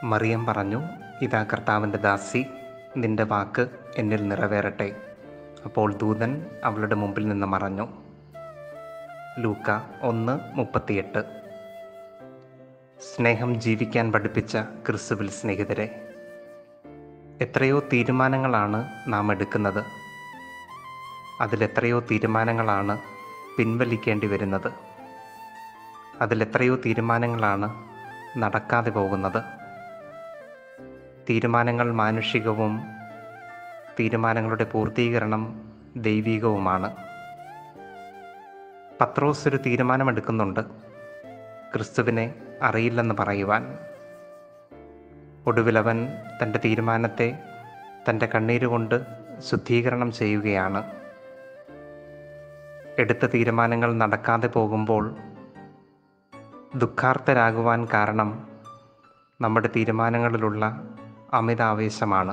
മറിയം പറഞ്ഞു ഇതാ കർത്താവിൻ്റെ ദാസി നിന്റെ വാക്ക് എന്നിൽ നിറവേറട്ടെ അപ്പോൾ ദൂതൻ അവളുടെ മുമ്പിൽ നിന്ന് മറഞ്ഞു ലൂക്ക ഒന്ന് മുപ്പത്തിയെട്ട് സ്നേഹം ജീവിക്കാൻ പഠിപ്പിച്ച ക്രിസ്തുവിൽ സ്നേഹിതരെ എത്രയോ തീരുമാനങ്ങളാണ് നാം എടുക്കുന്നത് അതിലെത്രയോ തീരുമാനങ്ങളാണ് പിൻവലിക്കേണ്ടി വരുന്നത് അതിലെത്രയോ തീരുമാനങ്ങളാണ് നടക്കാതെ പോകുന്നത് തീരുമാനങ്ങൾ മാനുഷികവും തീരുമാനങ്ങളുടെ പൂർത്തീകരണം ദൈവികവുമാണ് പത്രോസ് ഒരു തീരുമാനമെടുക്കുന്നുണ്ട് ക്രിസ്തുവിനെ അറിയില്ലെന്ന് പറയുവാൻ ഒടുവിലവൻ തൻ്റെ തീരുമാനത്തെ തൻ്റെ കണ്ണീരുകൊണ്ട് ശുദ്ധീകരണം ചെയ്യുകയാണ് എടുത്ത തീരുമാനങ്ങൾ നടക്കാതെ പോകുമ്പോൾ ദുഃഖാർത്ഥരാകുവാൻ കാരണം നമ്മുടെ തീരുമാനങ്ങളിലുള്ള അമിതാവേശമാണ്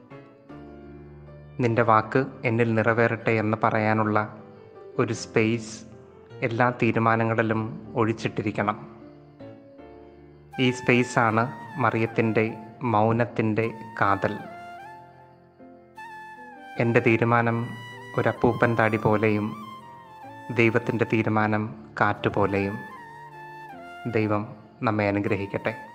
നിന്റെ വാക്ക് എന്നിൽ നിറവേറട്ടെ എന്ന് പറയാനുള്ള ഒരു സ്പേസ് എല്ലാ തീരുമാനങ്ങളിലും ഒഴിച്ചിട്ടിരിക്കണം ഈ സ്പേസാണ് മറിയത്തിൻ്റെ മൗനത്തിൻ്റെ കാതൽ എൻ്റെ തീരുമാനം ഒരപ്പൂപ്പൻ താടി പോലെയും ദൈവത്തിൻ്റെ തീരുമാനം കാറ്റുപോലെയും ദൈവം നമ്മെ അനുഗ്രഹിക്കട്ടെ